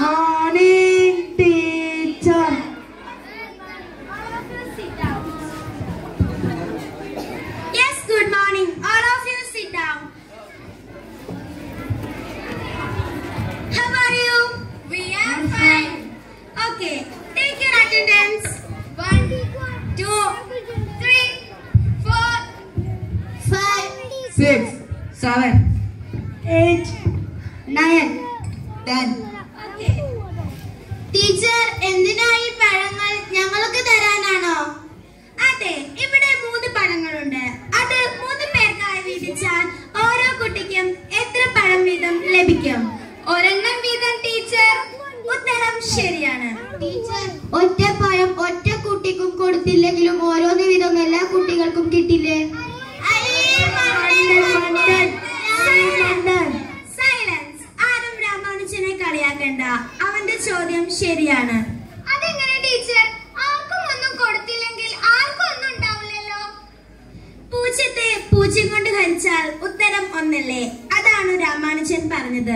morning, teacher. Yes, good morning. All of you sit down. How are you? We are fine. Okay, take your attendance. One, two, three, four, five, Six, seven, eight, nine, ten. Okay. Teacher എന്തിനായി പഴങ്ങൾ ഞങ്ങൾക്ക് തരാനാണോ അതെ ഇവിടെ മൂന്ന് പഴങ്ങളുണ്ട് അത് മൂന്ന് പേർക്കായി വീതിച്ചാൽ ഓരോ കുട്ടിക്കും എത്ര പഴം വീതം ലഭിക്കും ഒരെണ്ണം വീതം ടീച്ചർ ഉത്തരം ശരിയാണ് ടീച്ചർ ഒറ്റ പഴം ഒറ്റ കുട്ടിക്കും കൊടുത്തില്ലെങ്കിലും ഓരോന്ന് വീതം എല്ലാ കുട്ടികൾക്കും കിട്ടില്ലേ സൈലൻസ് ആരും രാമാനുജനെ കളിയാക്കണ്ട അവന്റെ ചോദ്യം ശരിയാണ് അതെങ്ങനെ ടീച്ചർ ആർക്കും ഒന്നും കൊടുത്തില്ലെങ്കിൽ ആർക്കും ഒന്നും ഉണ്ടാവില്ലല്ലോ പൂജ്യത്തെ പൂജ്യം കൊണ്ട് ഹരിച്ചാൽ ഉത്തരം ഒന്നല്ലേ അതാണ് രാമാനുജൻ പറഞ്ഞത്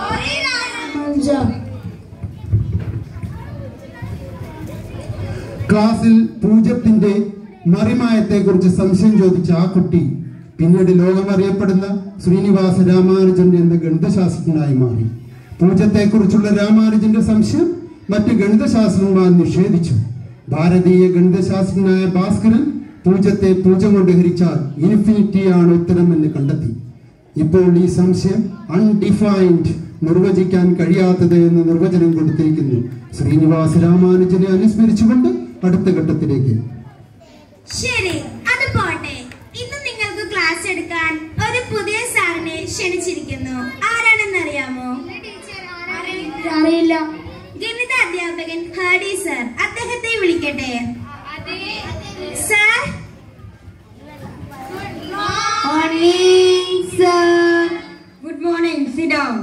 ക്ലാസ്സിൽ പൂജ്യത്തിന്റെ മറിമായത്തെക്കുറിച്ച് സംശയം ചോദിച്ച ആ കുട്ടി പിന്നീട് ലോകമറിയപ്പെടുന്ന ശ്രീനിവാസ രാമാനുജൻ എന്ന ഗണിതശാസ്ത്രജ്ഞനായി മാറി പൂജ്യത്തെക്കുറിച്ചുള്ള രാമാനുജന്റെ സംശയം മറ്റ് ഗണിതശാസ്ത്രജ്ഞന്മാർ നിഷേധിച്ചു ഭാരതീയ ഗണിതശാസ്ത്രജ്ഞനായ ഭാസ്കരൻ പൂജ്യത്തെ പൂജ്യം കൊണ്ട് ഹരിച്ചാൽ ഇൻഫിനിറ്റി ആണ് ഉത്തരം എന്ന് കണ്ടെത്തി ഇപ്പോൾ ഈ സംശയം അൺഡിഫൈൻഡ് നിർവചിക്കാൻ കഴിയാത്തത് എന്ന് നിർവചനം കൊടുത്തിരിക്കുന്നു ശ്രീനിവാസ രാമാനുജനെ അനുസ്മരിച്ചുകൊണ്ട് അടുത്ത ഘട്ടത്തിലേക്ക് ശരി അത് പോട്ടെ ഇന്ന് നിങ്ങൾക്ക് ക്ലാസ് എടുക്കാൻ ഒരു പുതിയ സാറിനെ ക്ഷണിച്ചിരിക്കുന്നു ആരാണെന്ന് അറിയാമോ അറിയില്ല ഗണിത അധ്യാപകൻ ഹാഡി സർ അദ്ദേഹത്തെ വിളിക്കട്ടെ സർ ഗുഡ് മോർണിംഗ് സിഡൗൺ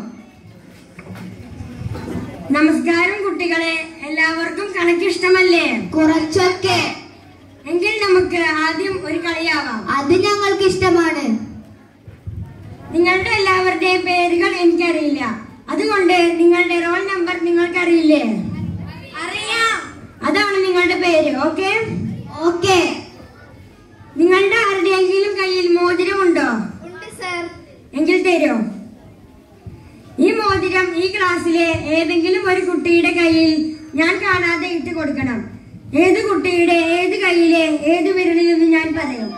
നമസ്കാരം കുട്ടികളെ എല്ലാവർക്കും കണക്ക് ഇഷ്ടമല്ലേ കുറച്ചൊക്കെ എങ്കിൽ നമുക്ക് ആദ്യം ഒരു കളിയാവാം അത് ഞങ്ങൾക്ക് ഇഷ്ടമാണ് നിങ്ങളുടെ എല്ലാവരുടെയും പേരുകൾ എനിക്കറിയില്ല അതുകൊണ്ട് നിങ്ങളുടെ റോൾ നമ്പർ നിങ്ങൾക്കറിയില്ലേ അറിയാം അതാണ് നിങ്ങളുടെ പേര് ഓക്കെ ഓക്കെ നിങ്ങളുടെ ആരുടെയെങ്കിലും കയ്യിൽ മോതിരമുണ്ടോ ഉണ്ട് സർ എങ്കിൽ തരൂ ഈ മോതിരം ഈ ക്ലാസ്സിലെ ഏതെങ്കിലും ഒരു കുട്ടിയുടെ കയ്യിൽ ഞാൻ കാണാതെ ഇട്ട് കൊടുക്കണം ഏത് കുട്ടിയുടെ ഏത് കയ്യിലെ ഏത് വിരലിലെന്ന് ഞാൻ പറയും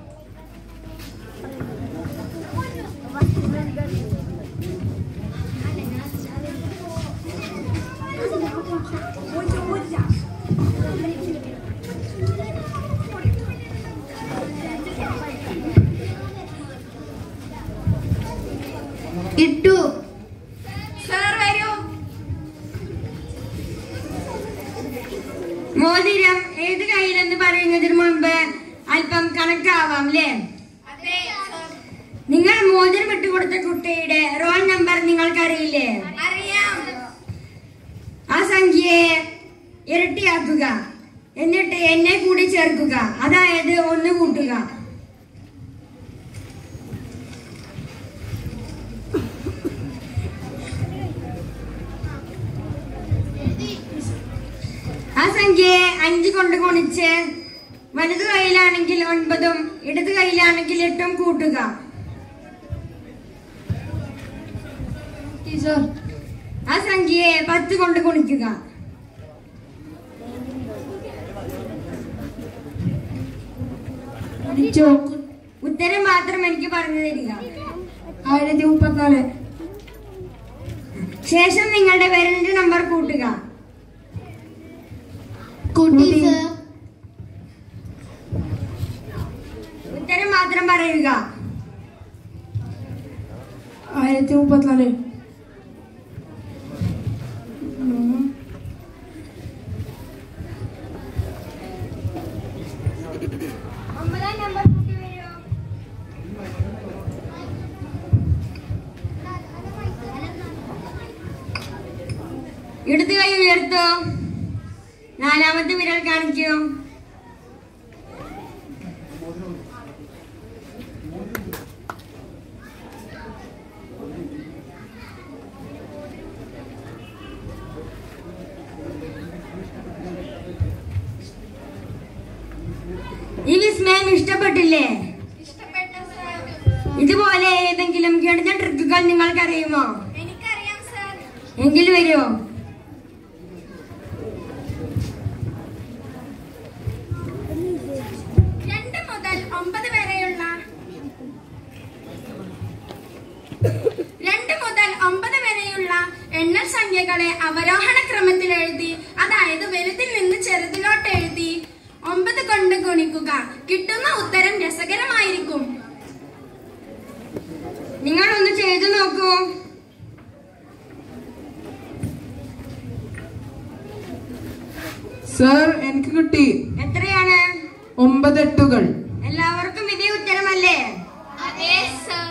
ഇട്ടു സർ വരൂ മോതിരം ഏത് കയ്യിലെന്ന് പറയുന്നതിന് മുൻപ് അല്പം കണക്കാവാം അല്ലേ നിങ്ങൾ മോതിരം ഇട്ടുകൊടുത്ത കുട്ടിയുടെ റോൾ നമ്പർ നിങ്ങൾക്കറിയില്ലേ അറിയാം ആ സംഖ്യയെ ഇരട്ടിയാക്കുക എന്നിട്ട് എന്നെ കൂടി ചേർക്കുക അതായത് ഒന്ന് കൂട്ടുക ആ സംഖ്യയെ അഞ്ച് കൊണ്ട് ഗുണിച്ച് വലതു കൈയിലാണെങ്കിൽ ഒൻപതും ഇടത് കൈയിലാണെങ്കിൽ എട്ടും കൂട്ടുക ടീച്ചർ ആ സംഖ്യയെ പത്ത് കൊണ്ട് ഗുണിക്കുക ഉത്തരം മാത്രം എനിക്ക് പറഞ്ഞു തരിക ആയിരത്തി മുപ്പത്തിനാല് ശേഷം നിങ്ങളുടെ വിരലിന്റെ നമ്പർ കൂട്ടുക കുട്ടി സർ ഉത്തരം മാത്രം പറയുക ആയിരത്തി മുപ്പത്തിനാല് ഒമ്പതാം നമ്പർ കൂട്ടി വരൂ ഇടത് കൈ ഉയർത്തോ നാലാമത്തെ വിരൽ കാണിക്കൂ ഇഷ്ടപ്പെട്ടില്ലേ ഇഷ്ടപ്പെട്ടു സാർ ഇതുപോലെ ഏതെങ്കിലും ഗണിത ട്രിക്കുകൾ നിങ്ങൾക്കറിയുമോ എനിക്കറിയാം സാർ എങ്കിൽ വരൂ രണ്ട് മുതൽ ഒമ്പത് വരെയുള്ള രണ്ട് മുതൽ ഒമ്പത് വരെയുള്ള എണ്ണൽ സംഖ്യകളെ അവരോഹണ ക്രമത്തിൽ എഴുതി അതായത് വലുതിൽ നിന്ന് ചെറുതിലോട്ട് എഴുതി ഒമ്പത് കൊണ്ട് ഗുണിക്കുക കിട്ടുന്ന ഉത്തരം രസകരമായിരിക്കും നിങ്ങൾ ഒന്ന് ചെയ്തു നോക്കൂ സർ എനിക്ക് കിട്ടി എത്രയാണ് ഒമ്പതെട്ടുകൾ എല്ലാവർക്കും ഇതേ ഉത്തരമല്ലേ അതെ സർ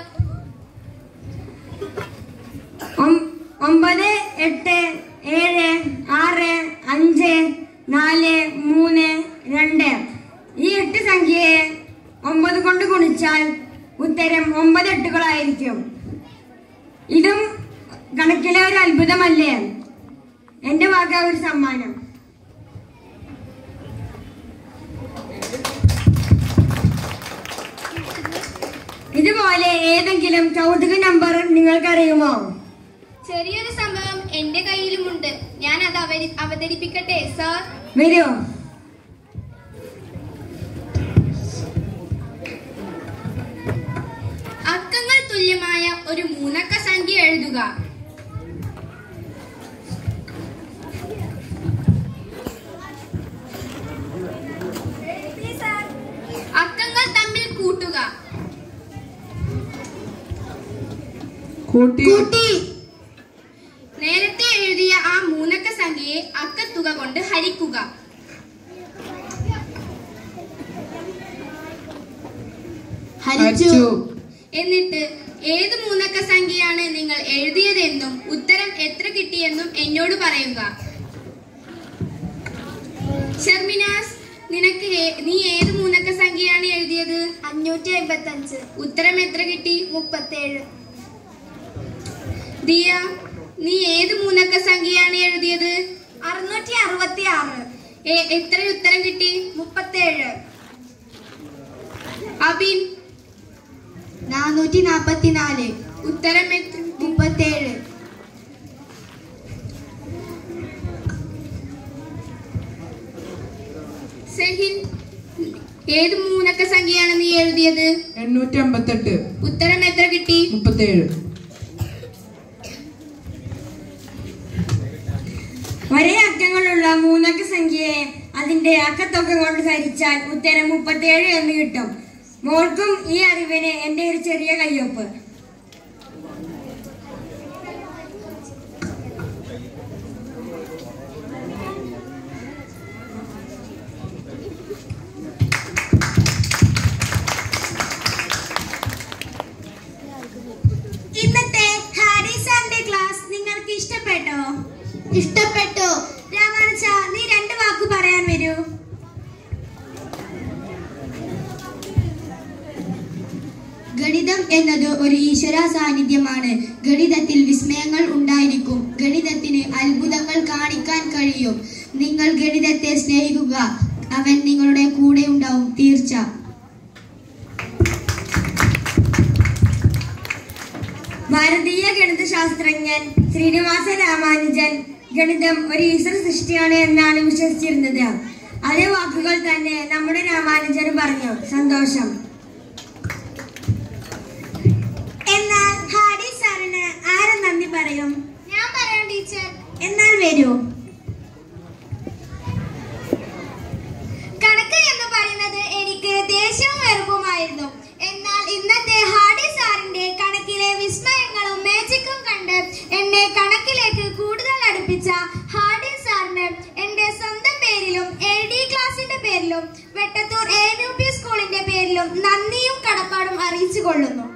ഒം- ഒമ്പത് എട്ട് ഏഴ് ആറ് അഞ്ച് നാല് മൂന്ന് രണ്ട് ഈ എട്ട് സംഖ്യയെ ഒമ്പത് കൊണ്ട് ഗുണിച്ചാൽ ഉത്തരം ഒമ്പത് എട്ടുകളായിരിക്കും ഇതും കണക്കിലെ ഒരു അത്ഭുതമല്ലേ എന്റെ വക ഒരു സമ്മാനം ഇതുപോലെ ഏതെങ്കിലും കൗതുക നമ്പർ നിങ്ങൾക്കറിയുമോ ചെറിയൊരു സംഭവം എന്റെ കയ്യിലുമുണ്ട് ഞാൻ അത് അവരി- അവതരിപ്പിക്കട്ടെ സർ വരൂ അക്കങ്ങൾ തുല്യമായ ഒരു മൂന്നക്ക സംഖ്യ എഴുതുക അക്കങ്ങൾ തമ്മിൽ കൂട്ടുക കൂട്ടി കൂട്ടി നേരത്തെ എഴുതിയ ആ മൂന്നക്ക സംഖ്യയെ അക്കത്തുക കൊണ്ട് ഹരിക്കുക ഹരിച്ചു എന്നിട്ട് ഏത് മൂന്നക്ക സംഖ്യയാണ് നിങ്ങൾ എഴുതിയതെന്നും ഉത്തരം എത്ര കിട്ടിയെന്നും എന്നോട് പറയുക ഷർമിനാസ് നിനക്ക് ഏ- നീ ഏത് മൂന്നക്ക സംഖ്യയാണ് എഴുതിയത് അഞ്ഞൂറ്റി അമ്പത്തി അഞ്ച് ഉത്തരം എത്ര കിട്ടി മുപ്പത്തേഴ് ദിയ നീ ഏത് മൂന്നക്ക സംഖ്യയാണ് എഴുതിയത് അറുന്നൂറ്റി അറുപത്തി ആറ് ഏ- എത്ര ഉത്തരം കിട്ടി മുപ്പത്തേഴ് അബിൻ നാനൂറ്റി നാപ്പത്തി നാല് ഉത്തരം എത്ര മുപ്പത്തേഴ് സെഹിൻ ഏത് മൂന്നക്ക സംഖ്യയാണ് നീ എഴുതിയത് എണ്ണൂറ്റി അമ്പത്തെട്ട് ഉത്തരം എത്ര കിട്ടി മുപ്പത്തേഴ് ഒരേ അക്കങ്ങളുള്ള മൂന്നക്ക സംഖ്യയെ അതിന്റെ അക്കത്തൊക്കെ കൊണ്ട് ഹരിച്ചാൽ ഉത്തരം മുപ്പത്തേഴ് എന്ന് കിട്ടും മോൾക്കും ഈ അറിവിന് എന്റെ ഒരു ചെറിയ കയ്യൊപ്പ് ഇന്നത്തെ ഹാരിസാന്റെ ക്ലാസ് നിങ്ങൾക്ക് ഇഷ്ടപ്പെട്ടോ ഇഷ്ടപ്പെട്ടു രാമാനുജ നീ രണ്ട് വാക്ക് പറയാൻ വരൂ ഗണിതം എന്നത് ഒരു ഈശ്വര സാന്നിധ്യമാണ് ഗണിതത്തിൽ വിസ്മയങ്ങൾ ഉണ്ടായിരിക്കും ഗണിതത്തിന് അത്ഭുതങ്ങൾ കാണിക്കാൻ കഴിയും നിങ്ങൾ ഗണിതത്തെ സ്നേഹിക്കുക അവൻ നിങ്ങളുടെ കൂടെ ഉണ്ടാവും തീർച്ച ഭാരതീയ ഗണിത ശാസ്ത്രജ്ഞൻ ശ്രീനിവാസ രാമാനുജൻ ഗണിതം ഒരു ഈശ്വര സൃഷ്ടിയാണ് എന്നാണ് വിശ്വസിച്ചിരുന്നത് അതേ വാക്കുകൾ തന്നെ നമ്മുടെ രാമാനുജൻ പറഞ്ഞു സന്തോഷം എന്നാൽ ഹാരി സാറിന് ആരും നന്ദി പറയും ഞാൻ പറയാം ടീച്ചർ എന്നാൽ വരൂ കണക്ക് എന്ന് പറയുന്നത് എനിക്ക് ദേഷ്യവും വെറുപ്പുമായിരുന്നു എന്നാൽ ഇന്നത്തെ ഹാർഡി സാറിന്റെ കണക്കിലെ വിസ്മയങ്ങളും മാജിക്കും കണ്ട് എന്നെ കണക്കിലേക്ക് കൂടുതൽ അടുപ്പിച്ച ഹാർഡി സാറിന് എന്റെ സ്വന്തം പേരിലും എൽ ഡി ക്ലാസിന്റെ പേരിലും വെട്ടത്തൂർ എ യു പി സ്കൂളിന്റെ പേരിലും നന്ദിയും കടപ്പാടും അറിയിച്ചു കൊള്ളുന്നു